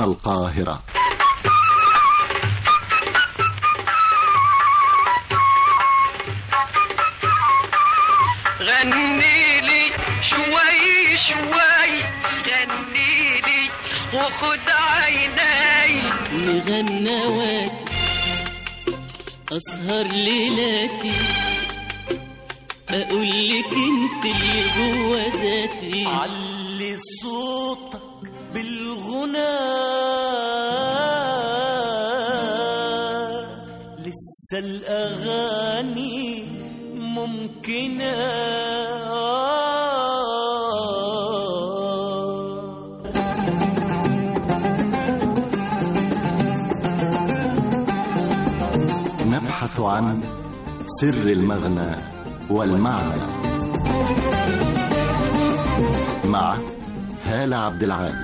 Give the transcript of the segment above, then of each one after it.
القاهرة غني لي شوي شوي غني لي وخد عيني مغنواتي أسهر ليلاتي أقول لك أنت اللي جوا ذاتي علي صوتك بالغنى لسه الأغاني ممكنة نبحث عن سر المغنى والمعنى مع هالة عبد العال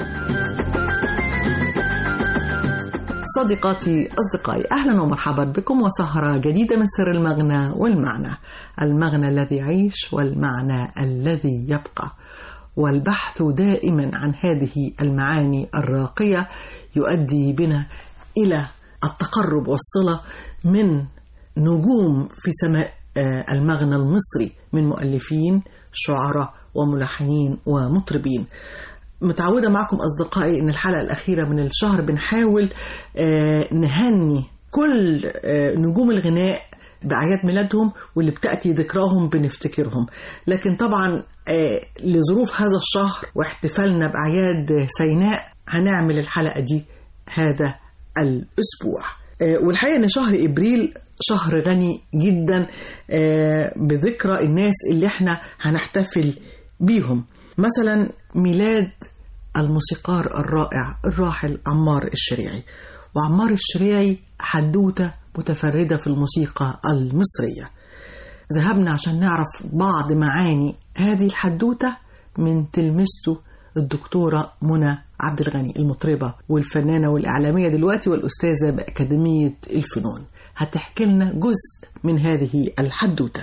صديقاتي أصدقائي أهلا ومرحبا بكم وسهرة جديدة من سر المغنى والمعنى المغنى الذي يعيش والمعنى الذي يبقى والبحث دائما عن هذه المعاني الراقية يؤدي بنا إلى التقرب والصلة من نجوم في سماء آه، المغنى المصري من مؤلفين شعراء وملحنين ومطربين متعودة معكم أصدقائي إن الحلقة الأخيرة من الشهر بنحاول آه، نهني كل آه، نجوم الغناء بأعياد ميلادهم واللي بتأتي ذكراهم بنفتكرهم لكن طبعا آه، لظروف هذا الشهر واحتفالنا بأعياد سيناء هنعمل الحلقة دي هذا الأسبوع آه، والحقيقة إن شهر إبريل شهر غني جدا آه، بذكرى الناس اللي احنا هنحتفل بيهم مثلا ميلاد الموسيقار الرائع الراحل عمار الشريعي وعمار الشريعي حدوتة متفردة في الموسيقى المصرية ذهبنا عشان نعرف بعض معاني هذه الحدوتة من تلمسته الدكتورة منى عبد الغني المطربة والفنانة والإعلامية دلوقتي والأستاذة بأكاديمية الفنون هتحكي لنا جزء من هذه الحدوتة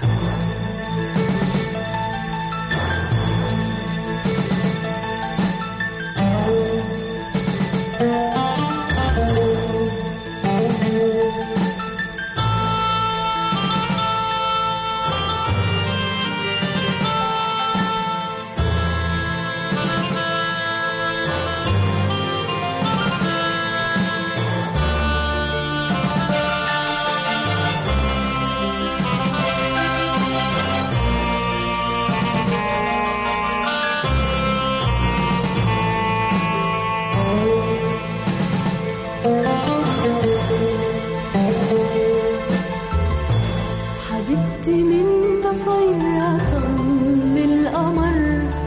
حبيبتي من ضفيرة من القمر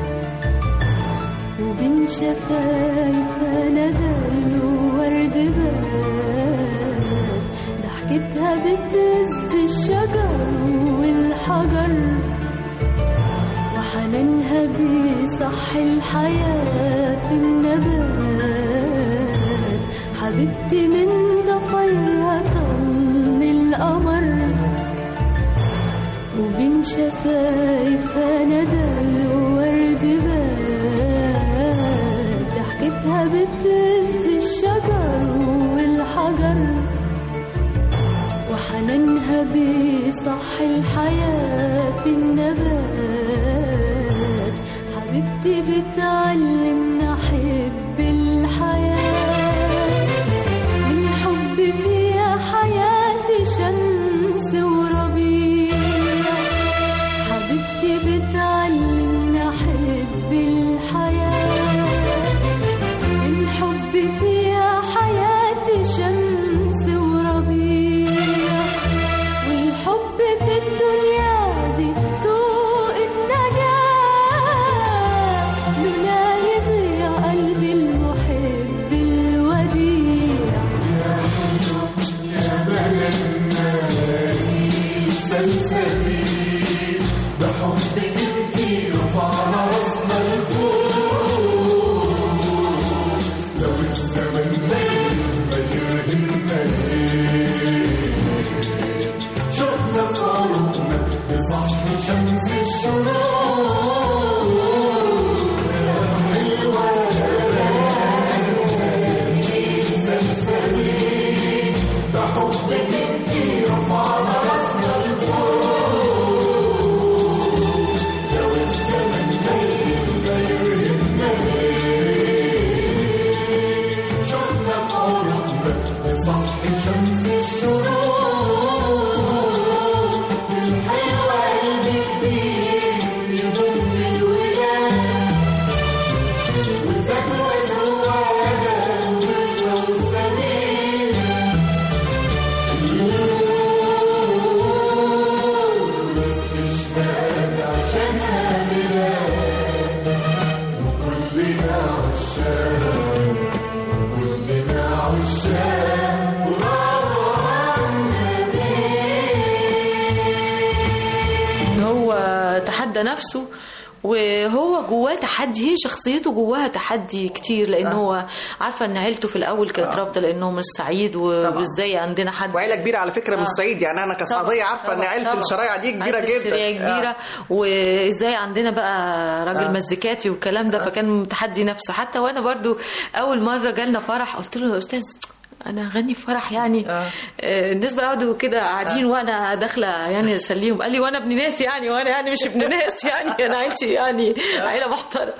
وبين شفايفها ندى الورد بان ضحكتها بتهز الشجر والحجر وحنانها بيصحي الحياة في النبات حبيبتي من ضفيرة من القمر وبين شفايفها ندى الورد بان ضحكتها بتهز الشجر والحجر وحنانها بيصحي الحياة في النبات حبيبتي بتعلمنا حب الحياة من حب فيها حياتي شمس وربيع حبيبتي بتعلمنا حب الحياة من حب فيها حياتي شمس وربيع والحب في الدنيا دي طوق النجاة لولا يضيع قلبي المحب الوديع هو تحدى نفسه وهو جواه تحدي هي شخصيته جواها تحدي كتير لان هو عارفه ان عيلته في الاول كانت رافضه لانه مش سعيد وازاي عندنا حد وعيله كبيره على فكره من آه. الصعيد يعني انا كصعيديه عارفه ان طبعاً، عيله طبعاً. الشرايع دي كبيره عيلة جدا الشرايع كبيره وازاي عندنا بقى راجل آه. مزيكاتي والكلام ده فكان تحدي نفسه حتى وانا برضو اول مره جالنا فرح قلت له يا استاذ انا اغني في فرح يعني آه. آه، الناس بقى قعدوا كده قاعدين وانا داخله يعني اسليهم قال لي وانا ابن ناس يعني وانا يعني مش ابن ناس يعني انا عيلتي يعني عيله محترمه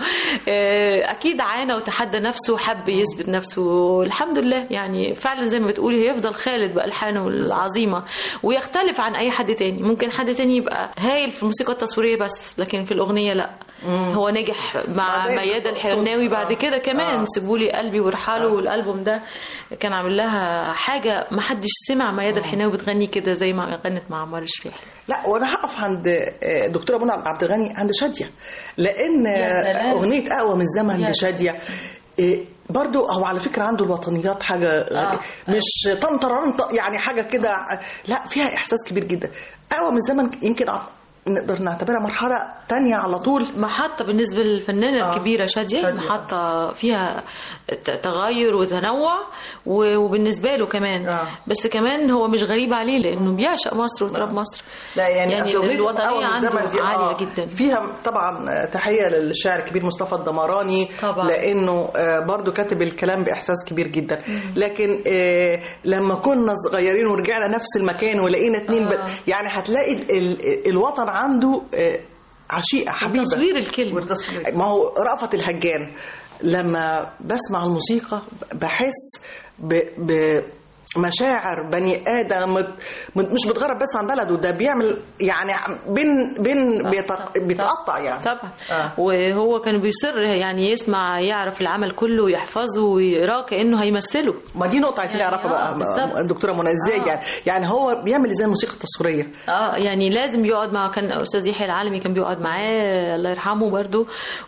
آه، اكيد عانى وتحدى نفسه وحب يثبت نفسه والحمد لله يعني فعلا زي ما بتقولي هيفضل خالد بالحانه العظيمه ويختلف عن اي حد تاني ممكن حد تاني يبقى هايل في الموسيقى التصويريه بس لكن في الاغنيه لا هو نجح مع بعدين ميادة الصوت. الحناوي بعد آه. كده كمان آه. سيبولي قلبي وارحلوا والالبوم ده كان عامل لها حاجه ما حدش سمع ميادة الحناوي بتغني كده زي ما غنت مع عمار الشريح لا وانا هقف عند آه، دكتوره منى عبد الغني عند شاديه لان يا سلام. آه، اغنيه اقوى من الزمن يا لشاديه آه، برضو هو على فكره عنده الوطنيات حاجه آه. مش طنطرنط يعني حاجه كده لا فيها احساس كبير جدا اقوى من الزمن يمكن ع- نقدر نعتبرها مرحله تانية على طول محطة بالنسبة للفنانة آه. الكبيرة شادية شادية. محطة فيها ت- تغير وتنوع و- وبالنسبة له كمان آه. بس كمان هو مش غريب عليه لأنه بيعشق مصر وتراب مصر لا يعني, يعني أصل أغنية الوطنية أول عنده الزمن دي عالية آه جدا. فيها طبعا تحية للشاعر الكبير مصطفى الدمراني طبعا. لأنه آه، برضو كاتب الكلام بإحساس كبير جدا لكن آه، لما كنا صغيرين ورجعنا نفس المكان ولقينا اتنين آه. بل يعني هتلاقي ال- ال- الوطن عنده آه، عشيقة حبيبة تصوير الكلمة والتصوير. ما هو رأفت الهجان لما بسمع الموسيقى بحس ب... ب... مشاعر بني ادم مت... مت- مش بتغرب بس عن بلده ده بيعمل يعني بين بين بيتق... بيتقطع يعني طبعا آه. وهو كان بيصر يعني يسمع يعرف العمل كله ويحفظه ويقراه كأنه هيمثله ما دي نقطه عايزين يعني نعرفها آه، بقى بالظبط. الدكتوره منى ازاي آه. يعني يعني هو بيعمل ازاي الموسيقى التصويريه اه يعني لازم يقعد مع كان استاذ يحيى العالمي كان بيقعد معاه الله يرحمه برضو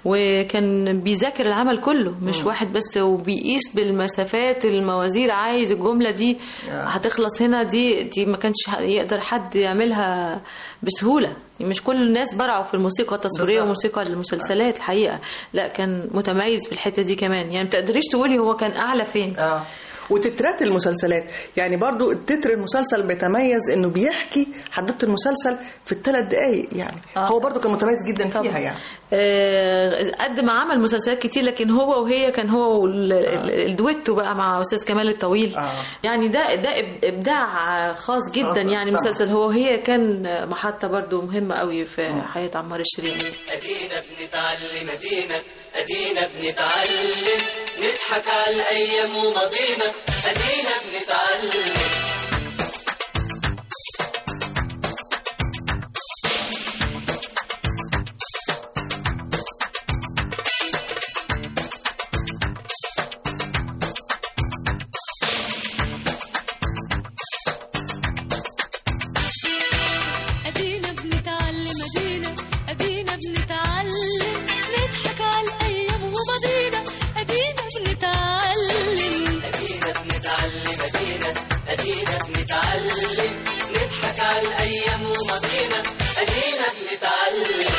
وكان بيذاكر العمل كله مش واحد بس وبيقيس بالمسافات الموازير عايز الجمله دي هتخلص هنا دي دي ما كانش ح- يقدر حد يعملها بسهوله مش كل الناس برعوا في الموسيقى التصويريه بالظبط. وموسيقى المسلسلات الحقيقه لا كان متميز في الحته دي كمان يعني ما تقدريش تقولي هو كان اعلى فين اه وتترات المسلسلات يعني برضو التتر المسلسل بيتميز انه بيحكي حدوته المسلسل في الثلاث دقايق يعني آه. هو برضو كان متميز جدا طبعا. فيها يعني آه، قد ما عمل مسلسلات كتير لكن هو وهي كان هو وال- ال- الدويتو بقى مع استاذ كمال الطويل آه. يعني ده ده إب- ابداع خاص جدا آه، يعني طبعا. مسلسل هو وهي كان محطه برضو مهمه قوي في حياه عمار الشريعي ادينا بنتعلم ادينا ادينا بنتعلم نضحك على الايام وماضينا ادينا بنتعلم أدينا بنتعلم أدينا أدينا بنتعلم نضحك على الأيام وماضينا أدينا بنتعلم ادينا بنتعلم ادينا ادينا بنتعلم نضحك على الايام وماضينا ادينا بنتعلم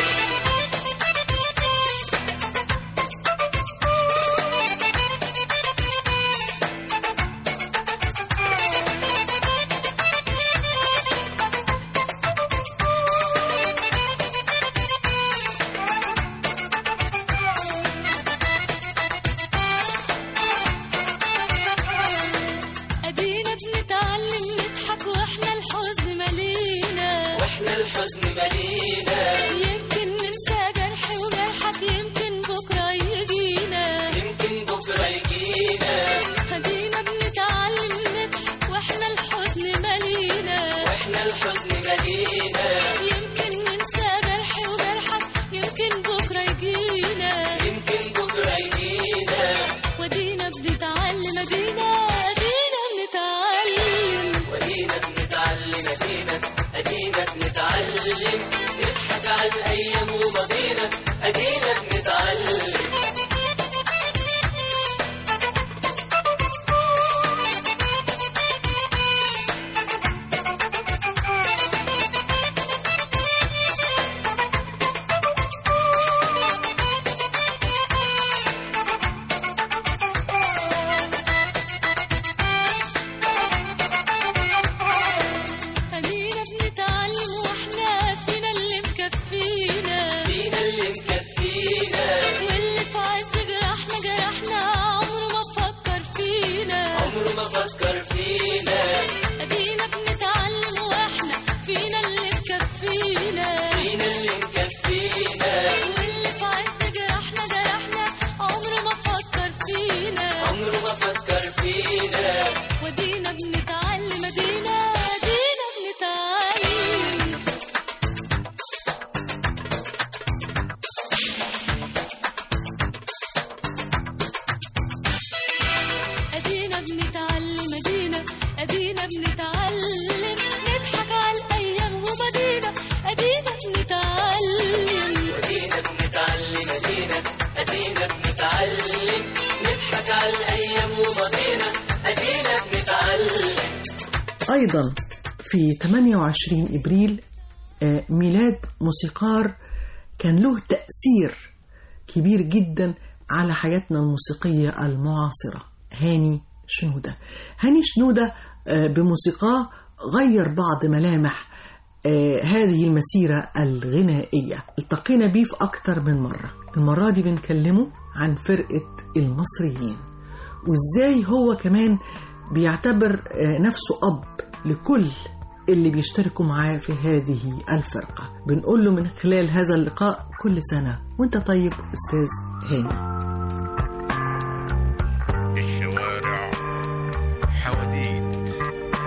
أدينا بنتعلم نضحك وإحنا الحزن مالينا واحنا الحزن مالينا يمكن ننسى جرحي وجرحك يمكن بكرة يجينا يمكن بكره يجينا أدينا بنتعلم نضحك وإحنا الحزن مالينا واحنا الحزن مالينا يمكن ننسى جرحي وجرحك يمكن بكرة يجينا يمكن بكره يجينا ودينا بنتعلم ادينا ادينا بنتعلم ودينا بنتعلم ادينا ادينا بنتعلم نضحك على الايام وماضينا ادينا بنتعلم أيضا في 28 إبريل آه، ميلاد موسيقار كان له تأثير كبير جدا على حياتنا الموسيقية المعاصرة هاني شنودة هاني شنودة آه، بموسيقاه غير بعض ملامح آه، هذه المسيرة الغنائية التقينا بيه في أكتر من مرة المرة دي بنكلمه عن فرقة المصريين وإزاي هو كمان بيعتبر آه، نفسه أب لكل اللي بيشتركوا معاه في هذه الفرقة بنقول له من خلال هذا اللقاء كل سنة وانت طيب أستاذ هاني الشوارع حواديت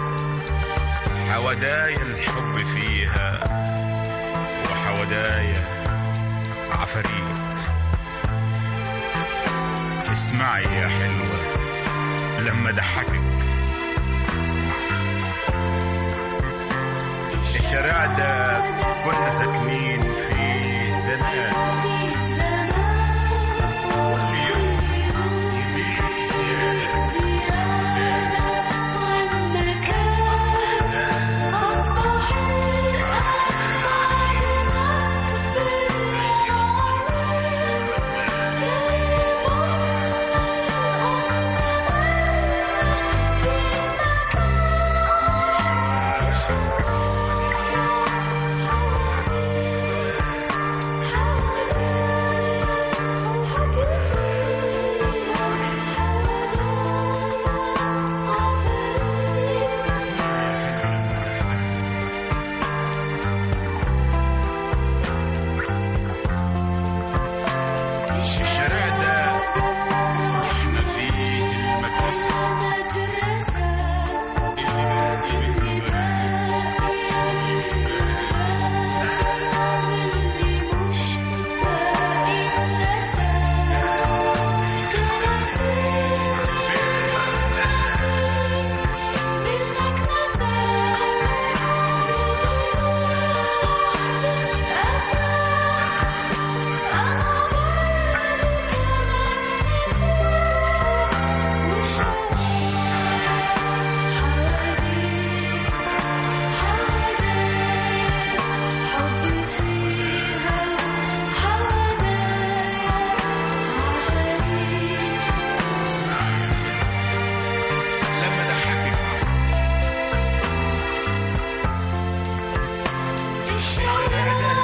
حودايا الحب فيها وحودايا عفاريت اسمعي يا حلوة لما ضحكك الشارع ده كنا ساكنين في زمان واليوم يزيد زيادة الشارع ده واحنا فيه المدرسة اللي باقي منه لما ضحكك الشارع ده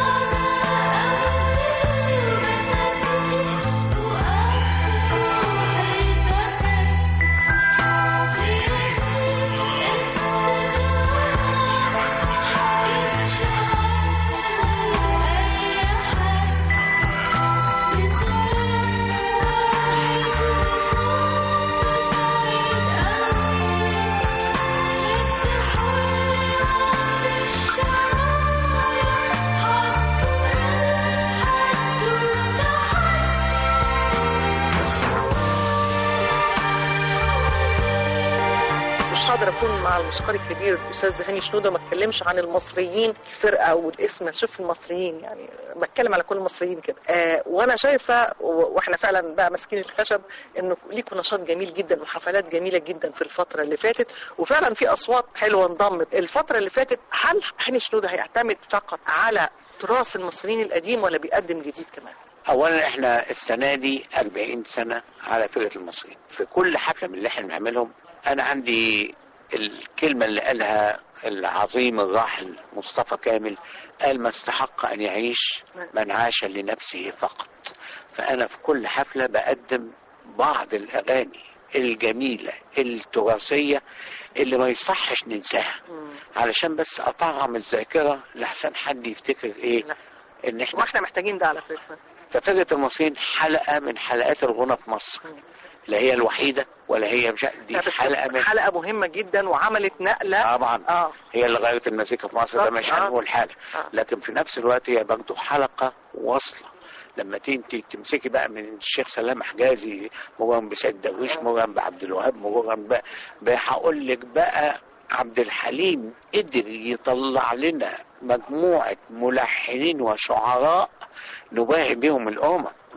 مش هقدر اكون مع الموسيقار الكبير الاستاذ هاني شنوده ما اتكلمش عن المصريين الفرقه والاسم شوف المصريين يعني بتكلم على كل المصريين كده آه وانا شايفه و- واحنا فعلا بقى ماسكين الخشب انه ليكوا نشاط جميل جدا وحفلات جميله جدا في الفتره اللي فاتت وفعلا في اصوات حلوه انضمت الفتره اللي فاتت هل هاني شنوده هيعتمد فقط على تراث المصريين القديم ولا بيقدم جديد كمان؟ اولا احنا السنه دي 40 سنه على فرقه المصريين في كل حفله من اللي احنا بنعملهم انا عندي الكلمه اللي قالها العظيم الراحل مصطفى كامل قال ما استحق ان يعيش من عاش لنفسه فقط فانا في كل حفله بقدم بعض الاغاني الجميله التراثيه اللي ما يصحش ننساها علشان بس اطعم الذاكره لحسن حد يفتكر ايه لا. ان احنا واحنا محتاجين ده على فكره ففرقة المصريين حلقة من حلقات الغنى في مصر لا هي الوحيدة ولا هي مش دي لا، بس حلقة من حلقه مهمه جدا وعملت نقله طبعا اه هي اللي غيرت المزيكا في مصر ده بالظبط، مش آه. هنقول حاجة آه. لكن في نفس الوقت هي برضه حلقة واصلة لما تيجي تمسكي بقى من الشيخ سلام حجازي مرام بسيد درويش مرام بعبد الوهاب مرام بقى بقى هقول لك بقى عبد الحليم قدر يطلع لنا مجموعة ملحنين وشعراء نباهي بهم الأمم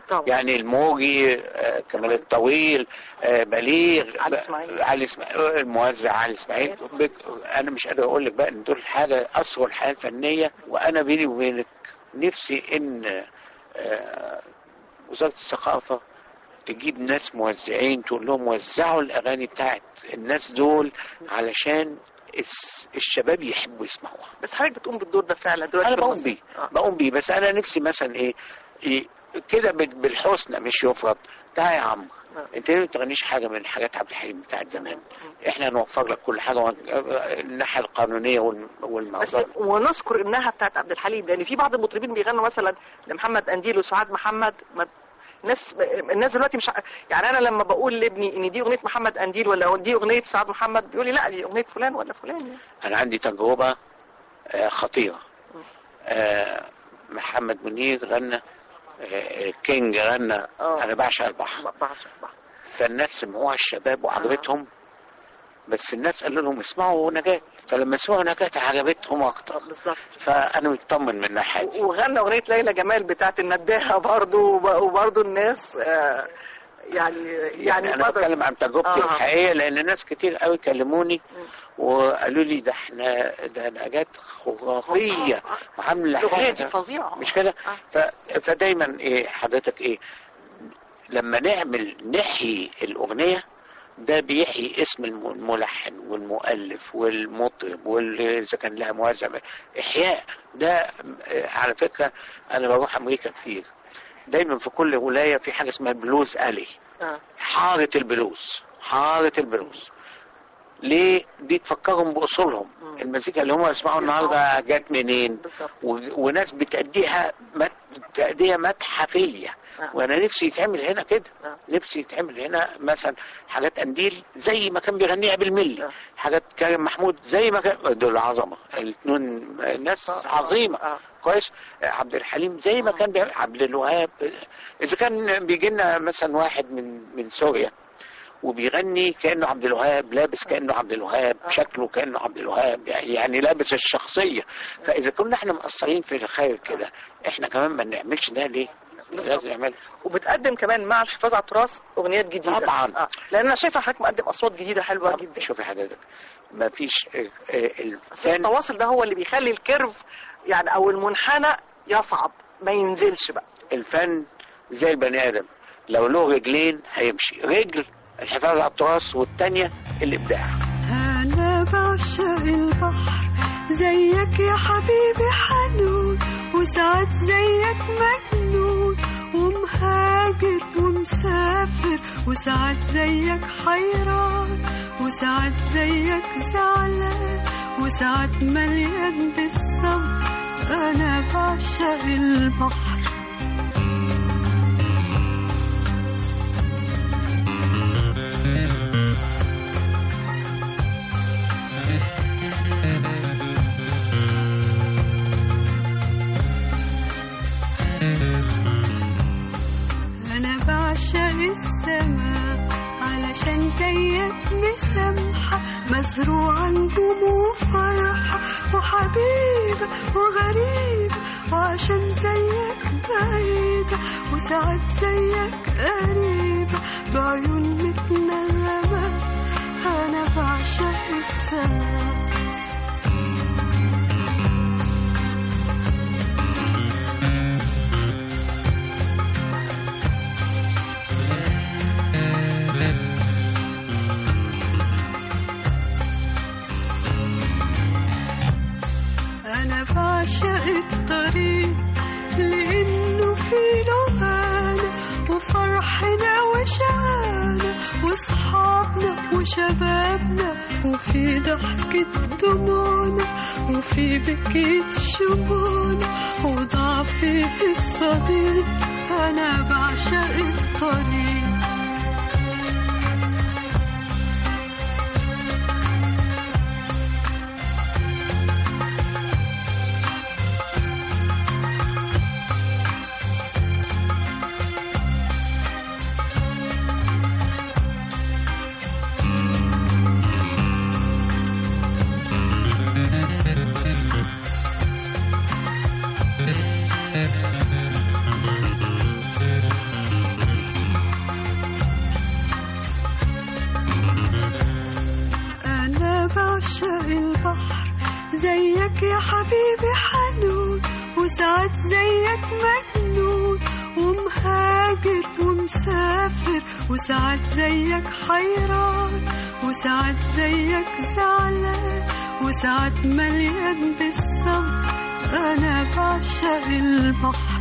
طبعا. يعني الموجي آه، كمال الطويل آه، بليغ علي ب- إسماعيل. علي اسماعيل الموزع علي اسماعيل بك- انا مش قادر اقول لك بقى ان دول حاجه اصغر الحياه الفنيه وانا بيني وبينك نفسي ان آه، وزاره الثقافه تجيب ناس موزعين تقول لهم وزعوا الاغاني بتاعت الناس دول علشان الس- الشباب يحبوا يسمعوها بس حضرتك بتقوم بالدور ده فعلا دلوقتي انا في بقوم مصر. بيه آه. بقوم بيه بس انا نفسي مثلا ايه, إيه كده بال- بالحسنى مش يفرض تعالى يا عم آه. انت ليه ما تغنيش حاجه من حاجات عبد الحليم بتاعت زمان احنا هنوفر لك كل حاجه وهن- الناحيه القانونيه والم- بس والموضوع ونذكر انها بتاعت عبد الحليم لان في بعض المطربين بيغنوا مثلا لمحمد قنديل وسعاد محمد ما الناس الناس دلوقتي مش ع- يعني انا لما بقول لابني ان دي اغنيه محمد قنديل ولا دي اغنيه سعاد محمد بيقول لي لا دي اغنيه فلان ولا فلان يعني. انا عندي تجربه آه، خطيره آه، محمد منير غنى آه، كينج غنى آه. انا بعشق البحر ما بعرفش بقى. فالناس سمعوها الشباب وعجبتهم بس الناس قالوا لهم اسمعوا نجاة فلما سمعوا نجاة عجبتهم اكتر بالظبط فانا مطمن من الناحيه دي وغنى اغنيه ليلى جمال بتاعت النداهه برضه وبرضه الناس آه، يعني يعني, يعني انا بدر- بتكلم عن تجربتي آه. الحقيقيه لان ناس كتير قوي كلموني وقالوا لي ده احنا ده نجاة خرافيه وعامله الاغنيه دي حاجه فظيعه مش كده آه. ف... فدايما ايه حضرتك ايه لما نعمل نحيي الاغنيه ده بيحيي اسم الم- الملحن والمؤلف والمطرب واذا كان لها موزع احياء ده آه، على فكره انا بروح امريكا كتير دايما في كل ولايه في حاجه اسمها بلوز الي آه. حاره البلوز حاره البلوز ليه دي تفكرهم باصولهم مم. المزيكا اللي هم يسمعوا النهارده جت منين بالظبط و- وناس بتأديها مت- تأدية متحفية آه. وانا نفسي يتعمل هنا كده آه. نفسي يتعمل هنا مثلا حاجات قنديل زي ما كان بيغنيها بالملي آه. حاجات كريم محمود زي ما كان دول عظمه الاثنين ناس عظيمه آه. كويس عبد الحليم زي ما كان بيعمل عبد الوهاب اذا كان بيجي لنا مثلا واحد من من سوريا وبيغني كانه عبد الوهاب لابس كانه عبد الوهاب شكله كانه عبد الوهاب يعني يعني لابس الشخصيه فاذا كنا احنا مقصرين في الخير كده احنا كمان ما نعملش ده ليه؟ لازم نعمل وبتقدم كمان مع الحفاظ على التراث اغنيات جديده طبعاً. آه. لان انا شايفه حضرتك مقدم اصوات جديده حلوه جدا شوفي حضرتك ما فيش آه، آه، بس الفن التواصل ده هو اللي بيخلي الكيرف يعني او المنحنى يصعب ما ينزلش بقى الفن زي البني ادم لو له رجلين هيمشي رجل الحفاظ على التراث والتانية الابداع أنا بعشق البحر زيك يا حبيبي حنون وساعات زيك مجنون ومهاجر ومسافر وساعات زيك حيران وساعات زيك زعلان وساعات مليان بالصبر أنا بعشق البحر أنا بعشق السماء علشان زيك مسامحة مزروعة نجوم وفرحة وحبيبة وغريبة وعشان زيك بعيدة وساعات زيك قريبة بعيون متنغمة أنا بعشق السماء أنا بعشق الطريق لأنه في لغانا وفرحنا وشعانا وصحابنا وشبابنا وفي ضحكة دموعنا وفي بكية شموعنا وضعفي الصديق أنا بعشق الطريق بعشق البحر زيك يا حبيبي حنون وساعات زيك مجنون ومهاجر ومسافر وساعات زيك حيران وساعات زيك زعلان وساعات مليان بالصبر أنا بعشق البحر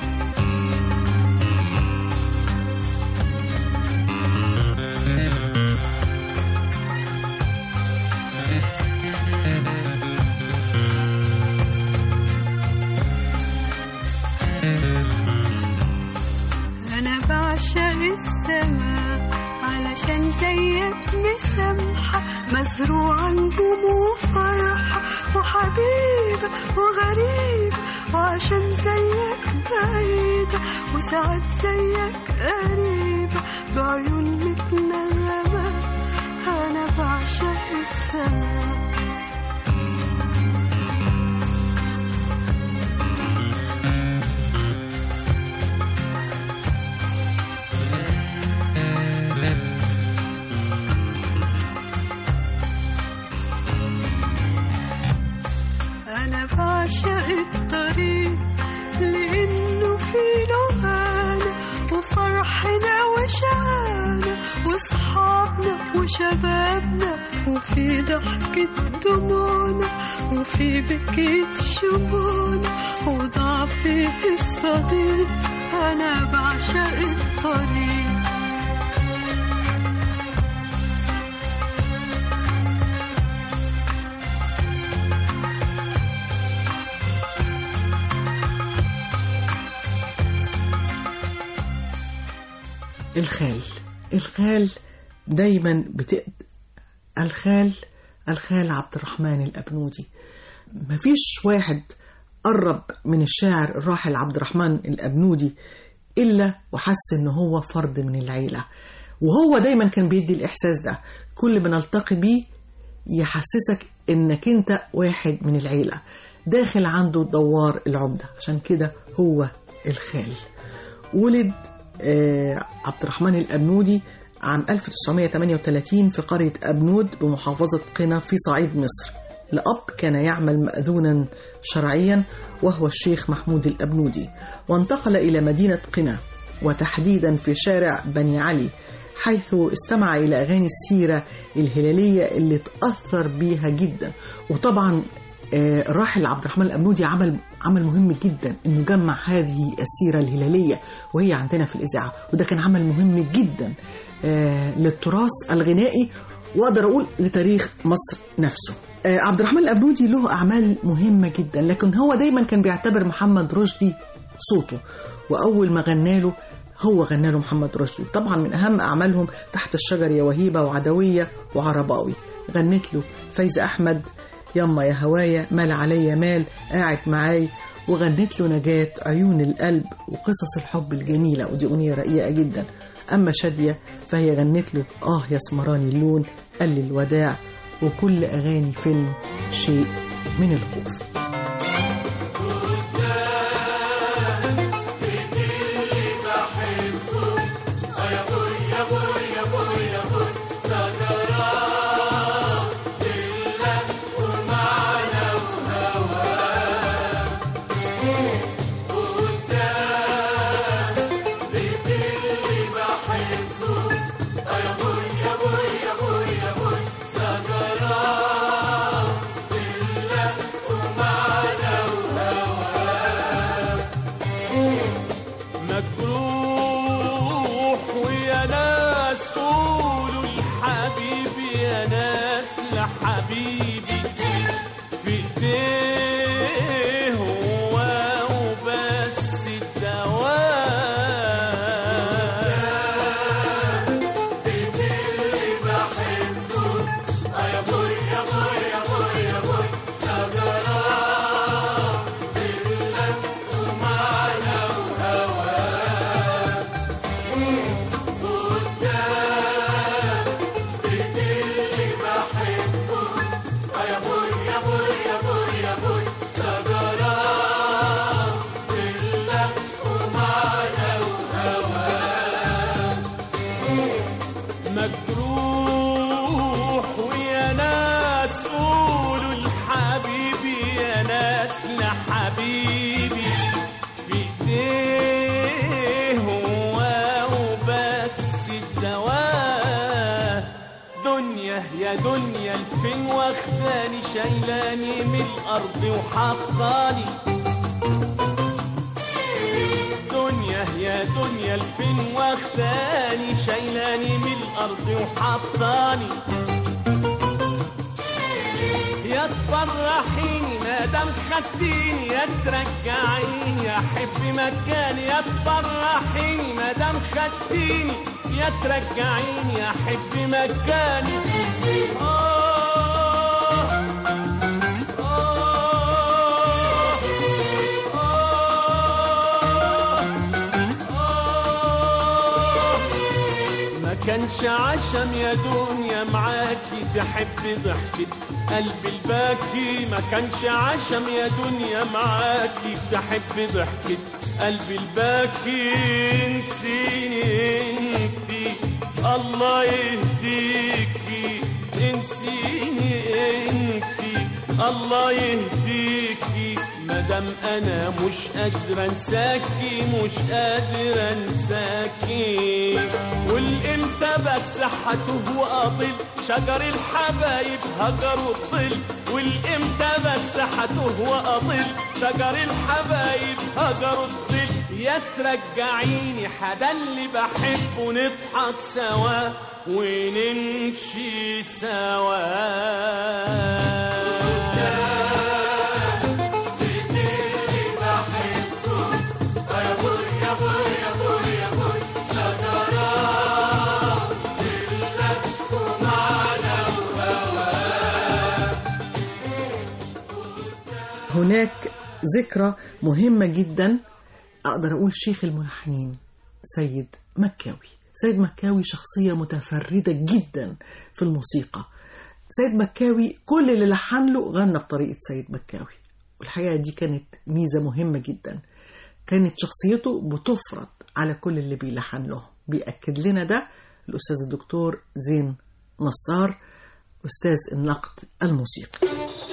أنا بعشق السماء علشان زيك مسامحة مزروعة نجوم وفرحة وحبيبة وغريبة وعشان زيك بعيدة وساعات زيك قريبة بعيون متنغمة أنا بعشق السماء أنا بعشق الطريق لأنه فيه لهانة وفرحنا وشعانا وصحابنا وشبابنا وفي ضحكة دموعنا وفي بكية شموعنا وضعفي الصديق أنا بعشق الطريق الخال الخال دايما بتقد الخال الخال عبد الرحمن الأبنودي مفيش واحد قرب من الشاعر الراحل عبد الرحمن الأبنودي إلا وحس إن هو فرد من العيلة وهو دايما كان بيدي الإحساس ده كل ما نلتقي بيه يحسسك إنك أنت واحد من العيلة داخل عنده دوار العمدة عشان كده هو الخال ولد آه، عبد الرحمن الأبنودي عام 1938 في قرية أبنود بمحافظة قنا في صعيد مصر لأب كان يعمل مأذونا شرعيا وهو الشيخ محمود الأبنودي وانتقل إلى مدينة قنا وتحديدا في شارع بني علي حيث استمع إلى أغاني السيرة الهلالية اللي تأثر بيها جدا وطبعا آه، الراحل عبد الرحمن الأبنودي عمل عمل مهم جدا انه جمع هذه السيره الهلاليه وهي عندنا في الاذاعه وده كان عمل مهم جدا آه، للتراث الغنائي واقدر اقول لتاريخ مصر نفسه آه، عبد الرحمن الأبنودي له أعمال مهمة جدا لكن هو دايما كان بيعتبر محمد رشدي صوته وأول ما غنى له هو غنى له محمد رشدي طبعا من أهم أعمالهم تحت الشجر يا وهيبة وعدوية وعرباوي غنت له فايزة أحمد يما يا هوايا مال عليا مال قاعد معاي وغنت له نجاة عيون القلب وقصص الحب الجميلة ودي أغنية رقيقة جدا أما شادية فهي غنت له آه يا سمراني اللون قال لي الوداع وكل أغاني فيلم شيء من الخوف مجروح ويا ناس قولوا لحبيبي يا ناس لحبيبي في ايديه هو وبس الدواء ناس لحبيبي في ايديه هو وبس الدواء دنيا يا دنيا الفين واخداني شايلاني من الارض وحطاني دنيا يا دنيا الفين واخداني شايلاني من الارض وحطاني يا تفرحيني ما دام خدتيني يا ترجعيني يا حبي مكاني يا تفرحيني ما دام خدتيني يا ترجعيني يا حبي مكاني آه آه ما كانش عشم يا دنيا معاكي تحب ضحكة قلبي الباكي ما كانش عشم يا دنيا معاكي تحب ضحكة قلبي الباكي انسيني انتي الله يهديكي انسيني انتي الله يهديكي مادام انا مش قادر انساكي مش قادر انساكي والامتى بس هتوه واضل شجر الحبايب هجر الظل والامتى بس هتوه واضل شجر الحبايب هجر الظل يا ترجعيني حدا اللي بحبه نضحك سوا ونمشي سوا هناك ذكرى مهمة جدا أقدر أقول شيخ الملحنين سيد مكاوي سيد مكاوي شخصية متفردة جدا في الموسيقى سيد مكاوي كل اللي لحن له غنى بطريقة سيد مكاوي والحقيقة دي كانت ميزة مهمة جدا كانت شخصيته بتفرض على كل اللي بيلحن له بيأكد لنا ده الأستاذ الدكتور زين نصار أستاذ النقد الموسيقي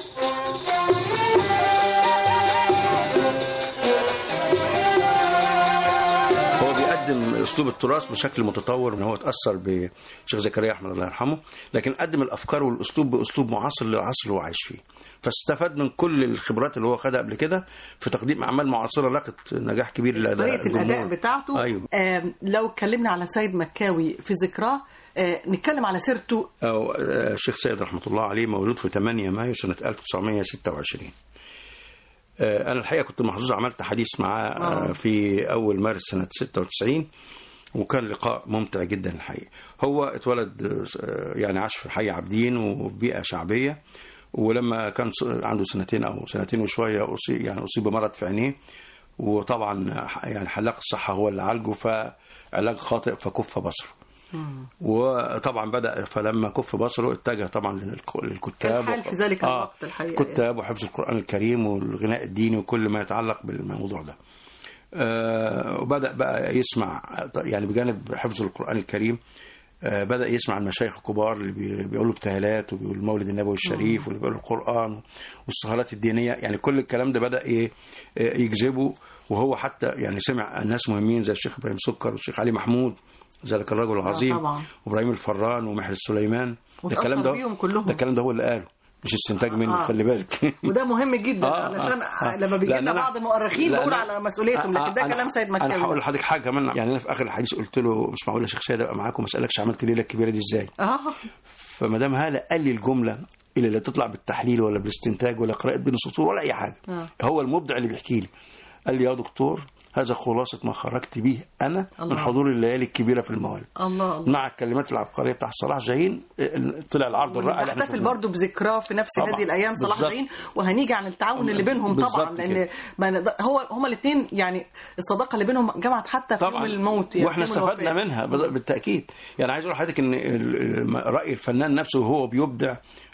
هو بيقدم اسلوب التراث بشكل متطور ان هو اتاثر بشيخ زكريا احمد الله يرحمه لكن قدم الافكار والاسلوب باسلوب معاصر للعصر اللي هو عايش فيه فاستفاد من كل الخبرات اللي هو خدها قبل كده في تقديم اعمال معاصره لقت نجاح كبير لدى طريقة الأداء الجمهور. بتاعته ايوه آم، لو اتكلمنا على سيد مكاوي في ذكراه آه، نتكلم على سيرته أو آه، الشيخ سيد رحمة الله عليه مولود في 8 مايو سنة 1926 آه، أنا الحقيقة كنت محظوظ عملت حديث معاه آه، آه. في أول مارس سنة 96 وكان لقاء ممتع جدا الحقيقة هو اتولد آه، يعني عاش في حي عابدين وبيئة شعبية ولما كان س- عنده سنتين أو سنتين وشوية أصيب يعني أصيب بمرض في عينيه وطبعا يعني حلاق الصحة هو اللي عالجه فعلاج خاطئ فكف بصره وطبعا بدا فلما كف بصره اتجه طبعا للك- للكتاب الحال في ذلك آه الوقت الحقيقة كتاب وحفظ القران الكريم والغناء الديني وكل ما يتعلق بالموضوع ده آه وبدا بقى يسمع يعني بجانب حفظ القران الكريم آه بدا يسمع المشايخ الكبار اللي بي- بيقولوا ابتهالات وبيقولوا المولد النبوي الشريف واللي بيقولوا القران والسهرات الدينيه يعني كل الكلام ده بدا ايه آه، يجذبه وهو حتى يعني سمع ناس مهمين زي الشيخ ابراهيم سكر والشيخ علي محمود ذلك الرجل العظيم طبعا. وابراهيم الفران ومحر سليمان ده وتأثر الكلام ده بيهم كلهم. ده الكلام ده هو اللي قاله مش استنتاج مني آه. خلي بالك وده مهم جدا آه، علشان آه، آه. لما بيجي لأن لنا أنا- بعض المؤرخين لا، بقول أنا- على مسؤوليتهم لكن ده أنا- كلام سيد انا هقول مكاوي لحضرتك حاجه كمان يعني انا في اخر الحديث قلت له مش معقول يا شيخ سيد ابقى معاكم ما اسالكش عملت الليله الكبيره دي ازاي اه فما دام هذا قال لي الجمله اللي لا تطلع بالتحليل ولا بالاستنتاج ولا قراءه بين السطور ولا اي حاجه آه. هو المبدع اللي بيحكي لي قال لي يا دكتور هذا خلاصة ما خرجت به أنا الله. من حضور الليالي الكبيرة في الموالد الله الله مع الكلمات العبقرية بتاع صلاح جاهين اه، طلع العرض الرائع اللي احنا نحتفل شفناه. برضه بذكراه في نفس طبعاً. هذه الايام صلاح بالظبط. جاهين وهنيجي عن التعاون اللي بينهم طبعا بالظبط لان كده. ما نقدر- هو هما الاثنين يعني الصداقه اللي بينهم جمعت حتى في يوم الموت يعني واحنا في يوم استفدنا الوفاة. منها بال- بالتاكيد يعني عايز اقول لحضرتك ان ال- ال- راي الفنان نفسه وهو بيبدع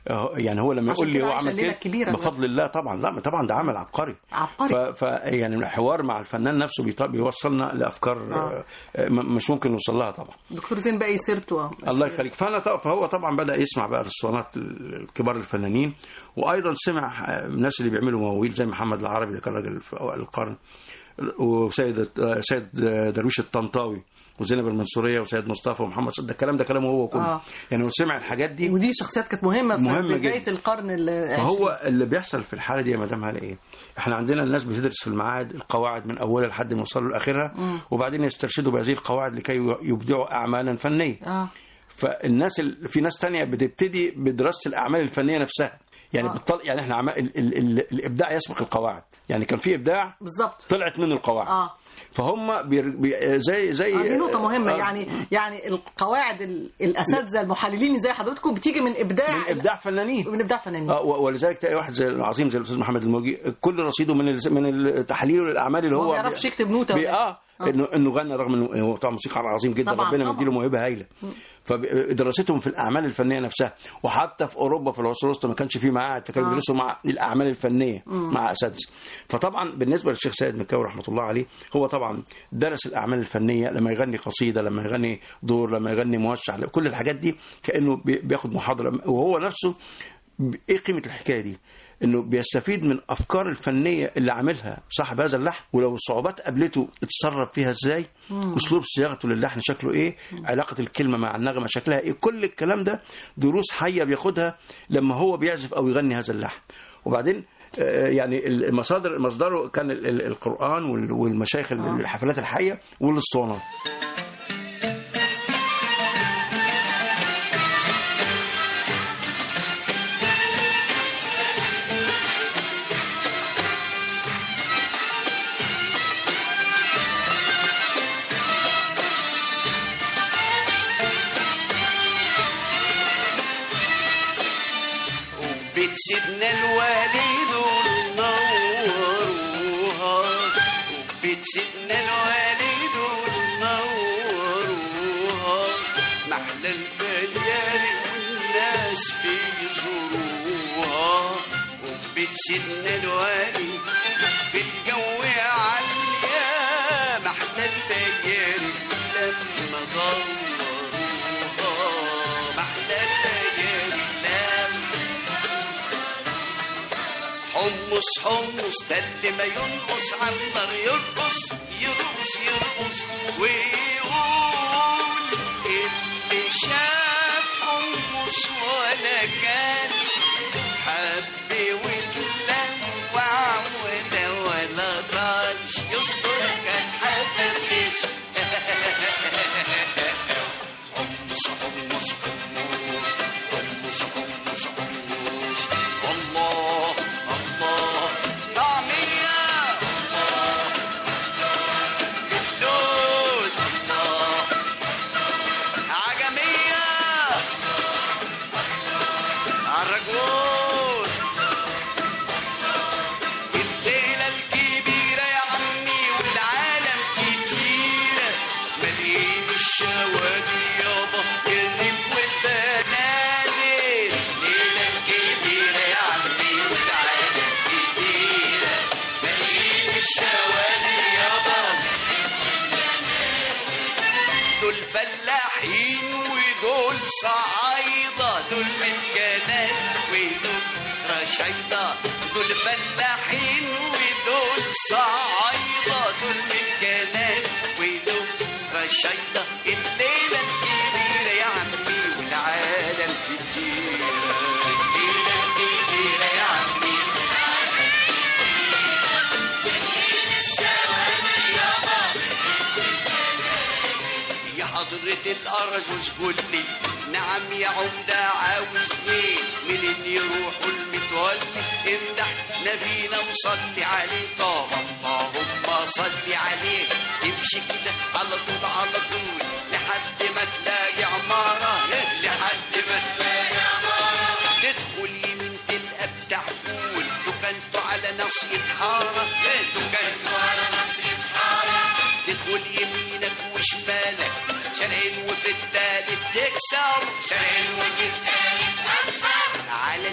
آه، يعني هو لما عشان يقول لي كده هو عايشة عمل الليلة كده الكبيرة بفضل الله طبعا لا طبعا ده عمل عبقري عبقري ف... ف يعني الحوار مع الفنان نفسه بيط- بيوصلنا لافكار آه. آه، م- مش ممكن نوصل لها طبعا دكتور زين باقي سيرته آه. الله يخليك فانا ط- فهو طبعا بدا يسمع بقى الاسطوانات الكبار الفنانين وايضا سمع آه، الناس اللي بيعملوا مواويل زي محمد العربي اللي كان راجل في اوائل القرن وسيد آه، سيد درويش الطنطاوي وزينب المنصوريه وسيد مصطفى ومحمد صدق الكلام ده كلامه هو كله آه. يعني هو سمع الحاجات دي ودي شخصيات كانت مهمه في مهمة بدايه جدا. القرن العشرين فهو اللي بيحصل في الحاله دي يا مدام هلا ايه؟ احنا عندنا الناس بتدرس في المعاد القواعد من اولها لحد ما يوصلوا لاخرها مم. وبعدين يسترشدوا بهذه القواعد لكي يبدعوا اعمالا فنيه. اه فالناس ال... في ناس تانية بتبتدي بدراسه الاعمال الفنيه نفسها. يعني آه. بتطل... يعني احنا عم... ال... ال... ال... الابداع يسبق القواعد، يعني كان في ابداع بالظبط طلعت منه القواعد. اه فهم بير... بي... زي زي آه، دي نقطة مهمة آه، يعني يعني القواعد ال- الأساتذة المحللين زي حضرتكم بتيجي من إبداع من ابداع فنانين من إبداع فنانين اه و- ولذلك تلاقي واحد زي العظيم زي الاستاذ محمد الموجي كل رصيده من ال- من تحليله للاعمال اللي هو هو ما بيعرفش يكتب نوتة بي ولا- اه انه انه غنى رغم انه هو طبعا موسيقار عظيم جدا طبعاً، ربنا طبعاً. مديله موهبه هايله فدراستهم في الاعمال الفنيه نفسها وحتى في اوروبا في العصور الوسطى ما كانش في معاهد فكانوا آه. بيدرسوا مع الاعمال الفنيه مم. مع اساتذه فطبعا بالنسبه للشيخ سيد مكاوي رحمه الله عليه هو طبعا درس الاعمال الفنيه لما يغني قصيده لما يغني دور لما يغني موشح كل الحاجات دي كانه بي- بياخد محاضره وهو نفسه ب- ايه قيمه الحكايه دي انه بيستفيد من افكار الفنيه اللي عاملها صاحب هذا اللحن ولو الصعوبات قابلته اتصرف فيها ازاي مم. اسلوب صياغته للحن شكله ايه علاقه الكلمه مع النغمه شكلها ايه كل الكلام ده دروس حيه بياخدها لما هو بيعزف او يغني هذا اللحن وبعدين آه، يعني المصادر مصدره كان ال- ال- القران وال- والمشايخ ال- الحفلات الحيه والاسطوانات بيت سيدنا الوالد ونوروها بيت سيدنا الوالد ونوروها محلى البليان والناس بيزوروها وبيت سيدنا الوالد في الجو عالية محلى البليان لما دوروها محلى البليان لما حمص حمص ده اللي ما ينقص على النار يرقص يرقص يرقص ويقول اللي شاف حمص ولا كانش حب وتلوع ولا ولا طالش يصبر كان حبتش حمص حمص حمص حمص حمص حمص الله الله طعمية الله اللوز الله عجمية عالرجوز الليلة الكبيرة يا عمي والعالم كتيرة مليين الشوادي يابا الريف والبنادق الليلة الكبيرة يا عمي والعالم كتيرة مليين الشوادي يابا دول فلاحين ودول صعايدة دول من جنات ودول رشايدة دول فلاحين ودول صعايدة دول من جنات ودول رشايدة الليلة الكبيرة يا عمي والعالم كتيرة الليلة الكبيرة يا عمي يا حضرة الأرجوز قول لي نعم يا عمدة عاوز ايه منين يروحوا المتولي امدح نبينا وصلي عليه طب اللهم صلي عليه تمشي كده على طول على طول لحد ما تلاقي عمارة إيه، لحد ما تلاقي عمارة تدخل يمين تلقى بتاع فول دكانته على ناصية حارة إيه، دكانته على ناصية حارة تدخل يمينك وشمالك شرقين وفي التالت تكسر شرقين وفي التالت تكسر على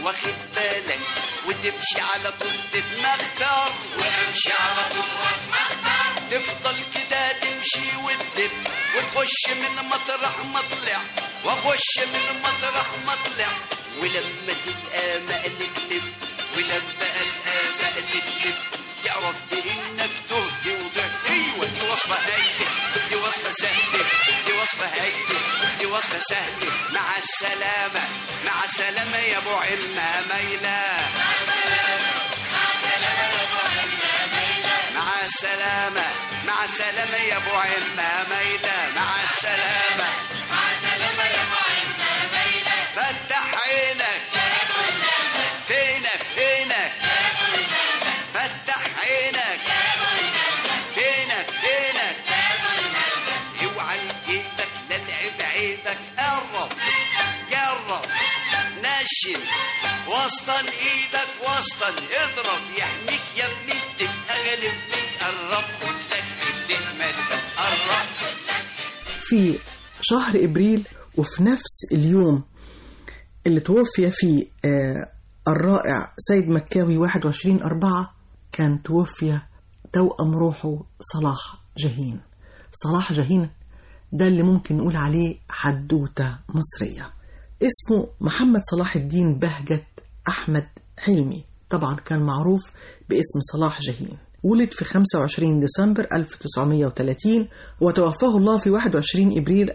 واخد بالك وتمشي على طول تتمختر وامشي على طول واتمختر تفضل كده تمشي وتدب وتخش من مطرح ما طلع واخش من مطرح ما طلع ولما تلقى مقلب لب ولما القى مقلب لب تعرف بانك تهت وضعت ايوه دي وصفه هايله دي وصفه سهله دي وصفه هايله دي وصفه سهله مع السلامه مع السلامه يا ابو علمها ميله مع السلامة مع السلامة يا ابو علمها ميلة مع السلامة مع السلامة يا ابو علمها ميلة فتح عينك فينك فينك فتح عينك فينك فينك اوعى ايدك للعب عيدك قرب جرب نشن وسطن ايدك وسطن اضرب يحميك يا ابني تبقى غالبني قرب خدلك حته ماده قرب في شهر ابريل وفي نفس اليوم اللي توفي فيه آه، الرائع سيد مكاوي 21 أربعة كان توفي توأم روحه صلاح جاهين صلاح جاهين ده اللي ممكن نقول عليه حدوتة مصرية اسمه محمد صلاح الدين بهجت أحمد حلمي طبعا كان معروف باسم صلاح جاهين ولد في 25 ديسمبر 1930 وتوفاه الله في 21 إبريل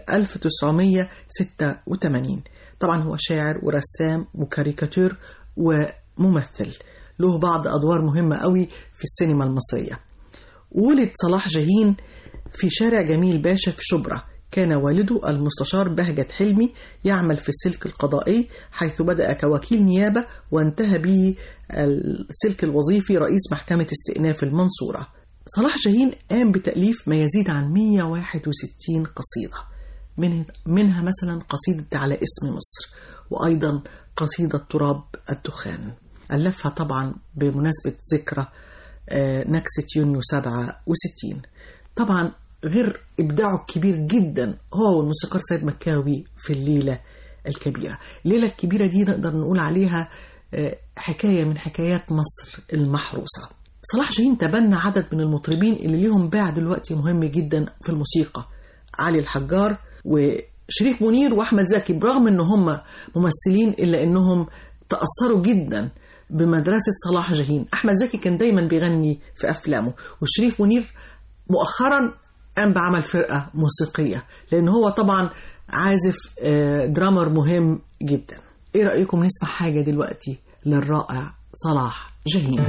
1986 طبعا هو شاعر ورسام وكاريكاتير وممثل له بعض أدوار مهمة قوي في السينما المصرية ولد صلاح جاهين في شارع جميل باشا في شبرا كان والده المستشار بهجت حلمي يعمل في السلك القضائي حيث بدأ كوكيل نيابة وانتهى به السلك الوظيفي رئيس محكمة استئناف المنصورة صلاح جاهين قام بتأليف ما يزيد عن 161 قصيدة من منها مثلا قصيدة على اسم مصر وأيضا قصيدة تراب الدخان ألفها طبعا بمناسبة ذكرى آه، نكسة يونيو 67 طبعا غير إبداعه الكبير جدا هو والموسيقار سيد مكاوي في الليلة الكبيرة الليلة الكبيرة دي نقدر نقول عليها آه، حكاية من حكايات مصر المحروسة صلاح جاهين تبنى عدد من المطربين اللي ليهم باع دلوقتي مهم جدا في الموسيقى علي الحجار وشريف منير واحمد زكي برغم ان هم ممثلين الا انهم تاثروا جدا بمدرسه صلاح جاهين احمد زكي كان دايما بيغني في افلامه وشريف منير مؤخرا قام بعمل فرقه موسيقيه لان هو طبعا عازف آه، درامر مهم جدا ايه رايكم نسمع حاجه دلوقتي للرائع صلاح جاهين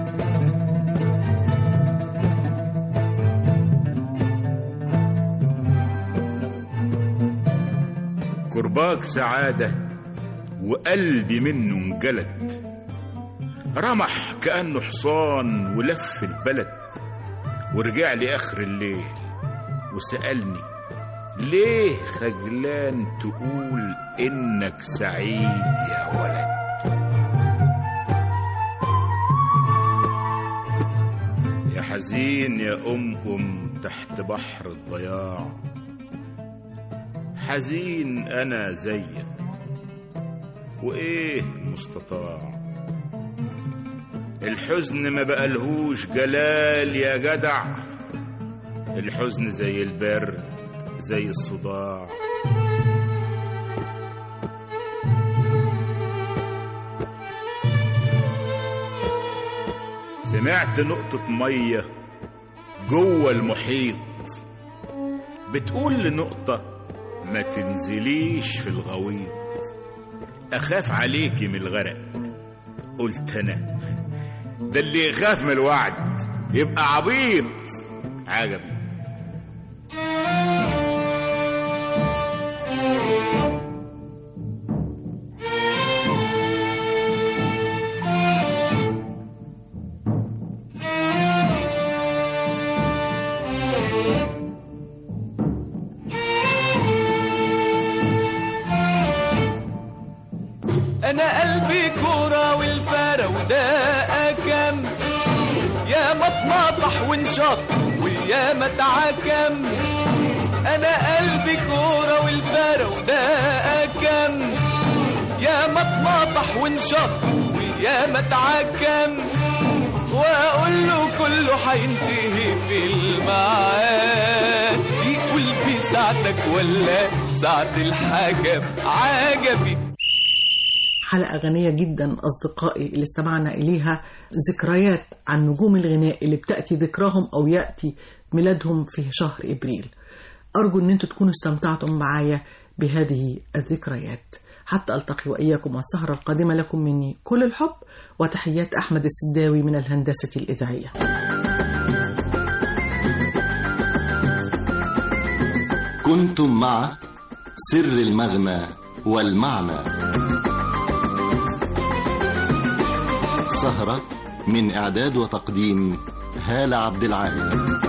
كرباج سعادة وقلبي منه انجلد رمح كأنه حصان ولف البلد ورجع لي آخر الليل وسألني ليه خجلان تقول إنك سعيد يا ولد يا حزين يا أم أم تحت بحر الضياع حزين أنا زيك وإيه مستطاع الحزن ما بقالهوش جلال يا جدع الحزن زي البرد زي الصداع سمعت نقطة مية جوه المحيط بتقول لنقطة ما تنزليش في الغويط أخاف عليكي من الغرق قلت أنا ده اللي يخاف من الوعد يبقى عبيط عجبي انا قلبي كورة والفارة وده اكم يا مطمطح وانشط ويا متعكم انا قلبي كورة والفارة وده اكم يا ما اتناطح وانشط ويا ما اتعكم واقول له كله هينتهي في الميعاد يقول في ساعتك ولا ساعة الحكم عجبي حلقة غنية جدا أصدقائي اللي استمعنا إليها ذكريات عن نجوم الغناء اللي بتأتي ذكراهم أو يأتي ميلادهم في شهر إبريل أرجو أن أنتم تكونوا استمتعتم معايا بهذه الذكريات حتى ألتقي وإياكم والسهرة القادمة لكم مني كل الحب وتحيات أحمد السداوي من الهندسة الإذاعية كنتم مع سر المغنى والمعنى سهرة من إعداد وتقديم هالة عبد العال